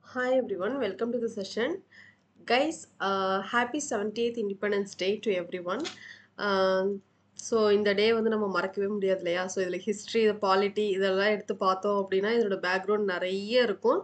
Hi everyone, welcome to the session. Guys, uh, happy 70th Independence Day to everyone. So இந்த day வந்து நம்ம மறக்கவே முடியாது இல்லையா ஸோ இதில் ஹிஸ்ட்ரி இது பாலிட்டி இதெல்லாம் எடுத்து பார்த்தோம் அப்படின்னா இதோட பேக்ரவுண்ட் நிறைய இருக்கும்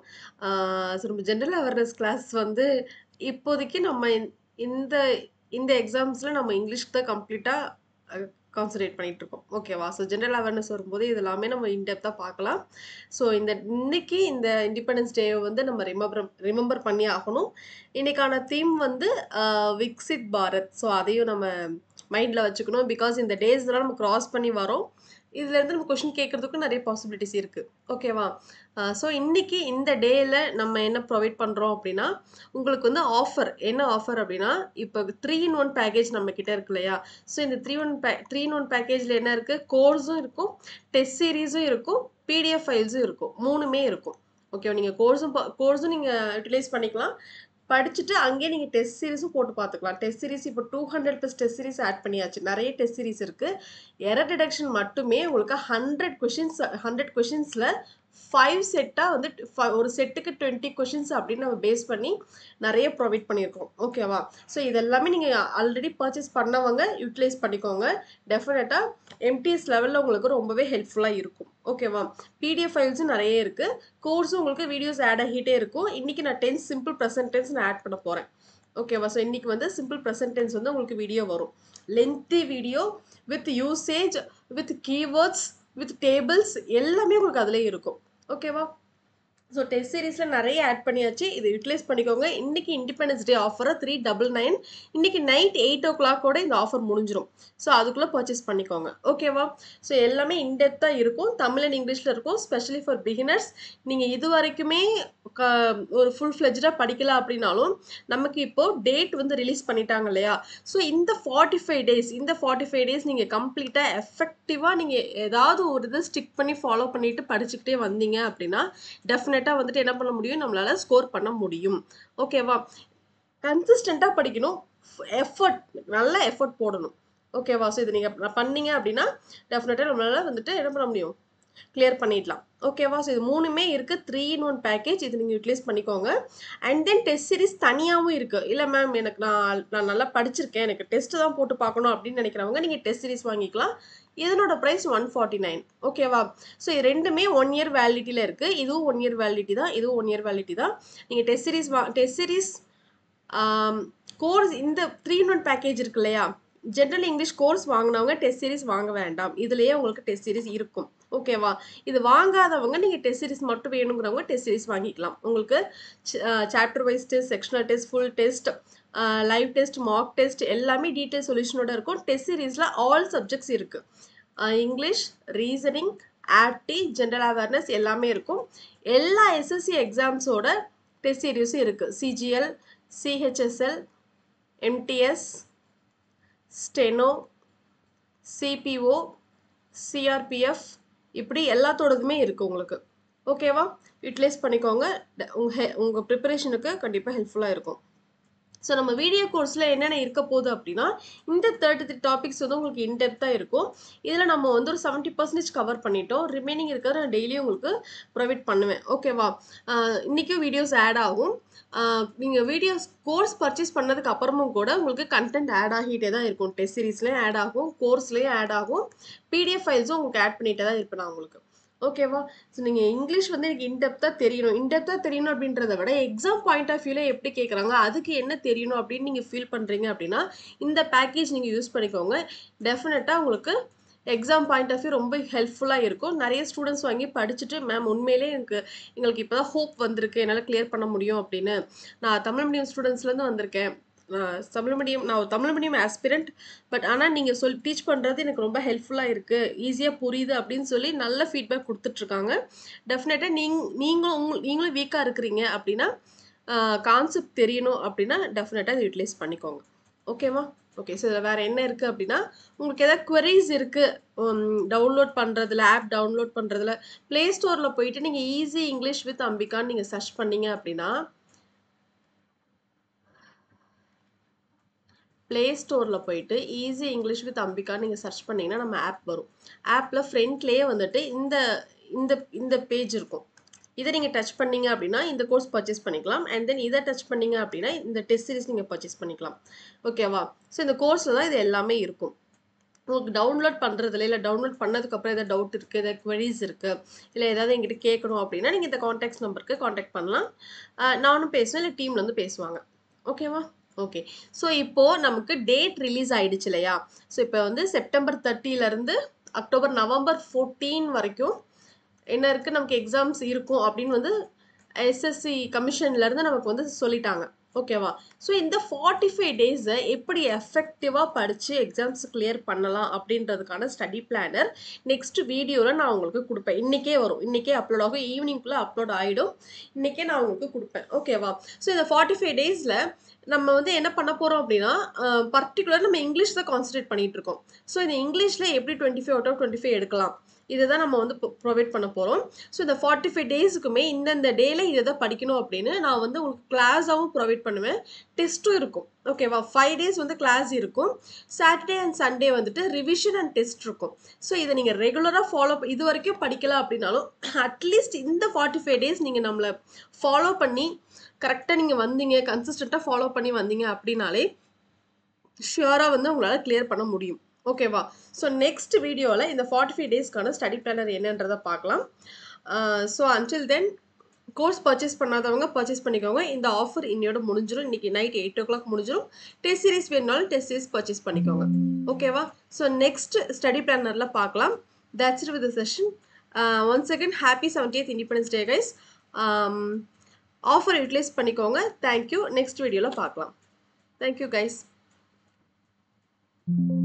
ஸோ நம்ம ஜென்ரல் அவேர்னஸ் கிளாஸ் வந்து இப்போதைக்கு நம்ம இந்த- இந்த இந்த எக்ஸாம்ஸில் நம்ம இங்கிலீஷ்க்கு தான் கம்ப்ளீட்டாக கான்சன்ட்ரேட் பண்ணிட்டு இருக்கோம் ஓகேவா ஸோ ஜென்ரல் அவேர்னஸ் வரும்போது இது எல்லாமே நம்ம இன்டெப்த்தாக பார்க்கலாம் ஸோ இந்த இன்னைக்கு இந்த இண்டிபெண்டன்ஸ் டே வந்து நம்ம ரிமெம்பர் ரிமெம்பர் பண்ணி ஆகணும் இன்னைக்கான தீம் வந்து ஆஹ், விக்சித் பாரத் ஸோ அதையும் நம்ம மைண்டில் வச்சுக்கணும் பிகாஸ் இந்த டேஸ் எல்லாம் நம்ம கிராஸ் பண்ணி வரோம் இதுலேருந்து நம்ம கொஷின் கேட்கறதுக்கும் நிறைய பாசிபிலிட்டிஸ் இருக்குது ஓகேவா ஸோ இன்னைக்கு இந்த டேயில் நம்ம என்ன ப்ரொவைட் பண்ணுறோம் அப்படின்னா உங்களுக்கு வந்து ஆஃபர் என்ன ஆஃபர் அப்படின்னா இப்போ த்ரீ இன் ஒன் பேக்கேஜ் நம்ம கிட்ட இருக்கு இல்லையா ஸோ இந்த த்ரீ ஒன் பே த்ரீ இன் ஒன் பேக்கேஜில் என்ன இருக்குது கோர்ஸும் இருக்கும் டெஸ்ட் சீரீஸும் இருக்கும் பிடிஎஃப் ஃபைல்ஸும் இருக்கும் மூணுமே இருக்கும் ஓகே நீங்கள் கோர்ஸும் கோர்ஸும் நீங்கள் யூட்டிலைஸ் பண்ணிக்கலாம் படிச்சுட்டு அங்கேயே நீங்கள் டெஸ்ட் சீரிஸும் போட்டு பார்த்துக்கலாம் டெஸ்ட் சீரிஸ் இப்போ two hundred plus test series add பண்ணியாச்சு நிறைய டெஸ்ட் சீரிஸ் இருக்குது எரர் டிடக்ஷன் மட்டுமே உங்களுக்கு ஹண்ட்ரட் கொஷின்ஸ் ஹண்ட்ரட் கொஷின்ஸில் ஃபைவ் செட்டாக வந்து fi- ஒரு செட்டுக்கு டுவெண்ட்டி கொஷின்ஸ் அப்படின்னு நம்ம பேஸ் பண்ணி நிறைய ப்ரொவைட் பண்ணியிருக்கோம் ஓகேவா ஸோ இதெல்லாமே நீங்கள் ஆல்ரெடி பர்ச்சேஸ் பண்ணவங்க யூட்டிலைஸ் பண்ணிக்கோங்க டெஃபினட்டாக எம்டிஎஸ் லெவலில் உங்களுக்கு ரொம்பவே ஹெல்ப்ஃபுல்லாக இருக்கும் ஓகேவா பிடிஎஃப் ஃபைல்ஸும் நிறைய இருக்குது கோர்ஸும் உங்களுக்கு வீடியோஸ் ஆட் ஆகிட்டே இருக்கும் இன்றைக்கி நான் டென்ஸ் சிம்பிள் ப்ரெசன்டென்ஸ் நான் ஆட் பண்ண போகிறேன் ஓகேவா ஸோ இன்றைக்கி வந்து சிம்பிள் ப்ரெசன்டென்ஸ் வந்து உங்களுக்கு வீடியோ வரும் lengthy video with usage with keywords with tables எல்லாமே உங்களுக்கு அதிலே இருக்கும் ஓகேவா ஸோ டெஸ்ட் சீரீஸில் நிறைய ஆட் பண்ணியாச்சு இதை யூட்டிலைஸ் பண்ணிக்கோங்க இன்றைக்கி இண்டிபெண்டன்ஸ் டே ஆஃபரை த்ரீ டபுள் நைன் இன்றைக்கி நைட் எயிட் ஓ கிளாக்கோட இந்த ஆஃபர் முடிஞ்சிடும் ஸோ அதுக்குள்ளே பர்ச்சேஸ் பண்ணிக்கோங்க ஓகேவா ஸோ எல்லாமே இன்டெப்த்தாக இருக்கும் தமிழ் அண்ட் இங்கிலீஷில் இருக்கும் ஸ்பெஷலி ஃபார் பிகினர்ஸ் நீங்கள் இது வரைக்குமே க ஒரு ஃபுல் ஃப்ளெஜ்டாக படிக்கல அப்படின்னாலும் நமக்கு இப்போது டேட் வந்து ரிலீஸ் பண்ணிட்டாங்க இல்லையா ஸோ இந்த ஃபார்ட்டி ஃபைவ் டேஸ் இந்த ஃபார்ட்டி ஃபைவ் டேஸ் நீங்கள் கம்ப்ளீட்டாக எஃபெக்டிவாக நீங்கள் ஏதாவது ஒரு இதை ஸ்டிக் பண்ணி ஃபாலோ பண்ணிட்டு படிச்சுக்கிட்டே வந்தீங்க அப்படின்னா டெஃபினட்டாக வந்துட்டு என்ன பண்ண முடியும் நம்மளால் ஸ்கோர் பண்ண முடியும் ஓகேவா கன்சிஸ்டண்ட்டாக படிக்கணும் எஃபர்ட் நல்ல எஃபர்ட் போடணும் ஓகேவா ஸோ இது நீங்கள் பண்ணீங்க அப்படின்னா டெஃபினட்டாக நம்மளால் வந்துட்டு என்ன பண்ண முடியும் கிளியர் பண்ணிடலாம் ஓகேவா ஸோ இது மூணுமே இருக்குது த்ரீ இன் ஒன் பேக்கேஜ் இது நீங்கள் யூட்டிலைஸ் பண்ணிக்கோங்க அண்ட் தென் டெஸ்ட் சீரிஸ் தனியாகவும் இருக்குது இல்லை மேம் எனக்கு நான் நான் நல்லா படிச்சிருக்கேன் எனக்கு டெஸ்ட்டு தான் போட்டு பார்க்கணும் அப்படின்னு நினைக்கிறவங்க நீங்கள் டெஸ்ட் சீரிஸ் வாங்கிக்கலாம் இதனோட ப்ரைஸ் ஒன் ஃபார்ட்டி நைன் ஓகேவா ஸோ இது ரெண்டுமே ஒன் இயர் வேலிடிட்டியில் இருக்குது இதுவும் ஒன் இயர் வேலிடிட்டி தான் இதுவும் ஒன் இயர் வேலிடிட்டி தான் நீங்கள் டெஸ்ட் சீரிஸ் வா டெஸ்ட் சீரிஸ் கோர்ஸ் இந்த த்ரீ இன் ஒன் பேக்கேஜ் இருக்கு இல்லையா ஜென்ரல் இங்கிலீஷ் கோர்ஸ் வாங்கினவங்க டெஸ்ட் சீரிஸ் வாங்க வேண்டாம் இதுலேயே உங்களுக்கு டெஸ்ட் சீரிஸ் இருக்கும் ஓகேவா இது வாங்காதவங்க நீங்கள் டெஸ்ட் சீரிஸ் மட்டும் வேணுங்கிறவங்க டெஸ்ட் சீரிஸ் வாங்கிக்கலாம் உங்களுக்கு chapter wise test sectional test full test live test mock test எல்லாமே டீட்டெயில் சொல்யூஷனோட இருக்கும் டெஸ்ட் சீரீஸில் ஆல் சப்ஜெக்ட்ஸ் இருக்குது இங்கிலீஷ் ரீசனிங் ஆர்டி ஜென்ரல் அவேர்னஸ் எல்லாமே இருக்கும் எல்லா எஸ்எஸ்சி எக்ஸாம்ஸோட டெஸ்ட் சீரீஸும் இருக்குது CGL CHSL MTS steno CPO CRPF இப்படி எல்லாத்தோடதுமே இருக்குது உங்களுக்கு ஓகேவா யூட்டிலைஸ் பண்ணிக்கோங்க ட- உங்க ஹெ- உங்க ப்ரிப்பரேஷனுக்கு கண்டிப்பாக ஹெல்ப்ஃபுல்லாக இருக்கும் ஸோ நம்ம வீடியோ கோர்ஸில் என்னென்ன இருக்க போகுது அப்படின்னா இந்த தேர்ட்டி த்ரீ டாபிக்ஸ் வந்து உங்களுக்கு இன்டெப்த்தாக இருக்கும் இதில் நம்ம வந்து ஒரு செவன்ட்டி பர்சன்டேஜ் கவர் பண்ணிட்டோம் ரிமைனிங் இருக்கிறத நான் டெய்லியும் உங்களுக்கு ப்ரொவைட் பண்ணுவேன் ஓகேவா இன்றைக்கும் வீடியோஸ் ஆட் ஆகும் நீங்கள் வீடியோஸ் கோர்ஸ் பர்ச்சேஸ் பண்ணதுக்கு அப்புறமும் கூட உங்களுக்கு கண்டென்ட் ஆட் ஆகிட்டே தான் இருக்கும் டெஸ்ட் சீரீஸ்லேயும் ஆட் ஆகும் கோர்ஸ்லேயும் ஆட் ஆகும் பிடிஎஃப் ஃபைல்ஸும் உங்களுக்கு ஆட் பண்ணிகிட்டே தான் இருப்பேன் நான் உங்களுக்கு ஓகேவா ஸோ நீங்கள் இங்கிலீஷ் வந்து எனக்கு இன்டெப்த்தாக தெரியணும் இன்டெப்த்தாக தெரியணும் அப்படின்றத விட எக்ஸாம் பாயிண்ட் ஆஃப் வியூவில் எப்படி கேட்குறாங்க அதுக்கு என்ன தெரியணும் அப்படின்னு நீங்கள் ஃபீல் பண்ணுறீங்க அப்படின்னா இந்த பேக்கேஜ் நீங்கள் யூஸ் பண்ணிக்கோங்க டெஃபினட்டாக உங்களுக்கு எக்ஸாம் பாயிண்ட் ஆஃப் வியூ ரொம்ப ஹெல்ப்ஃபுல்லாக இருக்கும் நிறைய ஸ்டூடெண்ட்ஸ் வாங்கி படிச்சுட்டு மேம் உண்மையிலே எனக்கு எங்களுக்கு இப்போ தான் ஹோப் வந்திருக்கு என்னால் கிளியர் பண்ண முடியும் அப்படின்னு நான் தமிழ் மீடியம் ஸ்டூடெண்ட்ஸ்லேருந்து வந்திருக்கேன் நான் தமிழ் மீடியம் நான் ஒரு தமிழ் மீடியம் ஆஸ்பிரண்ட் பட் ஆனால் நீங்கள் சொல் டீச் பண்ணுறது எனக்கு ரொம்ப ஹெல்ப்ஃபுல்லாக இருக்குது ஈஸியாக புரியுது அப்படின்னு சொல்லி நல்ல ஃபீட்பேக் கொடுத்துட்ருக்காங்க டெஃபினட்டாக நீங் நீங்களும் உங்க நீங்களும் வீக்காக இருக்கிறீங்க அப்படின்னா கான்செப்ட் தெரியணும் அப்படின்னா டெஃபினட்டாக இதை யூட்டிலைஸ் பண்ணிக்கோங்க ஓகேவா ஓகே ஸோ இதில் வேறு என்ன இருக்குது அப்படின்னா உங்களுக்கு ஏதாவது queries இருக்குது டவுன்லோட் பண்ணுறதுல ஆப் டவுன்லோட் பண்ணுறதுல ப்ளே ஸ்டோரில் போயிட்டு நீங்கள் ஈஸி இங்கிலீஷ் வித் அம்பிகான்னு நீங்கள் சர்ச் பண்ணீங்க அப்படின்னா ப்ளே ஸ்டோரில் போயிட்டு ஈஸி இங்கிலீஷ் வித் அம்பிகான்னு நீங்கள் சர்ச் பண்ணீங்கன்னா நம்ம ஆப் வரும் ஆப்பில் ஃப்ரண்ட்லேயே வந்துட்டு இந்த இந்த இந்த பேஜ் இருக்கும் இதை நீங்கள் டச் பண்ணீங்க அப்படின்னா இந்த கோர்ஸ் பர்ச்சேஸ் பண்ணிக்கலாம் அண்ட் தென் இதை டச் பண்ணீங்க அப்படின்னா இந்த டெஸ்ட் சீரிஸ் நீங்கள் பர்ச்சேஸ் பண்ணிக்கலாம் ஓகேவா ஸோ இந்த கோர்ஸில் தான் இது எல்லாமே இருக்கும் உங்களுக்கு டவுன்லோட் பண்ணுறதுல இல்லை டவுன்லோட் பண்ணதுக்கப்புறம் ஏதாவது டவுட் இருக்குது ஏதாவது queries இருக்குது இல்லை ஏதாவது எங்கிட்ட கேட்கணும் அப்படின்னா நீங்கள் இந்த காண்டாக்ட்ஸ் நம்பருக்கு காண்டாக்ட் பண்ணலாம் ஆஹ் நானும் பேசுவேன் இல்லை டீம்ல வந்து பேசுவாங்க ஓகேவா ஓகே ஸோ இப்போது நமக்கு டேட் ரிலீஸ் ஆயிடுச்சு இல்லையா ஸோ இப்போ வந்து செப்டம்பர் தேர்ட்டிலேருந்து அக்டோபர் நவம்பர் ஃபோர்டீன் வரைக்கும் என்ன இருக்குது நமக்கு எக்ஸாம்ஸ் இருக்கும் அப்படின்னு வந்து எஸ்எஸ்சி கமிஷன்லேருந்து நமக்கு வந்து சொல்லிட்டாங்க ஓகேவா ஸோ இந்த ஃபார்ட்டி ஃபைவ் டேஸை எப்படி எஃபெக்டிவாக படித்து எக்ஸாம்ஸ் கிளியர் பண்ணலாம் அப்படின்றதுக்கான ஸ்டடி பிளானர் நெக்ஸ்ட் வீடியோவில் நான் உங்களுக்கு கொடுப்பேன் இன்றைக்கே வரும் இன்றைக்கே அப்லோட் ஆகும் ஈவினிங்குள்ளே அப்லோட் ஆகிடும் இன்றைக்கே நான் உங்களுக்கு கொடுப்பேன் ஓகேவா ஸோ இந்த ஃபார்ட்டி ஃபைவ் டேஸில் நம்ம வந்து என்ன பண்ண போகிறோம் அப்படின்னா பர்டிகுலர் நம்ம இங்கிலீஷ் தான் கான்சன்ட்ரேட் பண்ணிட்டு இருக்கோம் ஸோ இந்த இங்கிலீஷில் எப்படி twenty five out of twenty five எடுக்கலாம் இதை தான் நம்ம வந்து ப்ரொவைட் பண்ண போகிறோம் ஸோ இந்த ஃபார்ட்டி ஃபைவ் டேஸுக்குமே இந்தந்த டேல இதை தான் படிக்கணும் அப்படின்னு நான் வந்து உங்களுக்கு கிளாஸாகவும் ப்ரொவைட் பண்ணுவேன் டெஸ்ட்டும் இருக்கும் ஓகேவா ஃபைவ் டேஸ் வந்து கிளாஸ் இருக்கும் சாட்டர்டே அண்ட் சண்டே வந்துட்டு ரிவிஷன் அண்ட் டெஸ்ட் இருக்கும் ஸோ இதை நீங்கள் ரெகுலராக ஃபாலோ இது வரைக்கும் படிக்கல அப்படின்னாலும் அட்லீஸ்ட் இந்த ஃபார்ட்டி ஃபைவ் டேஸ் நீங்கள் நம்மளை ஃபாலோ பண்ணி கரெக்டாக நீங்கள் வந்தீங்க கன்சிஸ்டண்ட்டாக ஃபாலோ பண்ணி வந்தீங்க அப்படின்னாலே ஷியோராக வந்து உங்களால் கிளியர் பண்ண முடியும் ஓகேவா ஸோ நெக்ஸ்ட் வீடியோவில் இந்த ஃபார்ட்டி ஃபைவ் டேஸ்க்கான ஸ்டடி பிளானர் என்னன்றதை பார்க்கலாம் so until then course purchase பண்ணாதவங்க பர்ச்சேஸ் பண்ணிக்கோங்க இந்த ஆஃபர் இன்னையோட முடிஞ்சிடும் இன்னைக்கு நைட் எயிட் ஓ கிளாக் முடிஞ்சிடும் டெஸ்ட் சீரிஸ் வேணுனாலும் டெஸ்ட் சீரிஸ் பர்ச்சேஸ் பண்ணிக்கோங்க ஓகேவா ஸோ நெக்ஸ்ட் ஸ்டடி பிளானரில் பார்க்கலாம் that's it with session once again happy seventieth Independence Day guys offer utilise பண்ணிக்கோங்க தேங்க்யூ நெக்ஸ்ட் வீடியோவில் பார்க்கலாம் தேங்க்யூ கைஸ்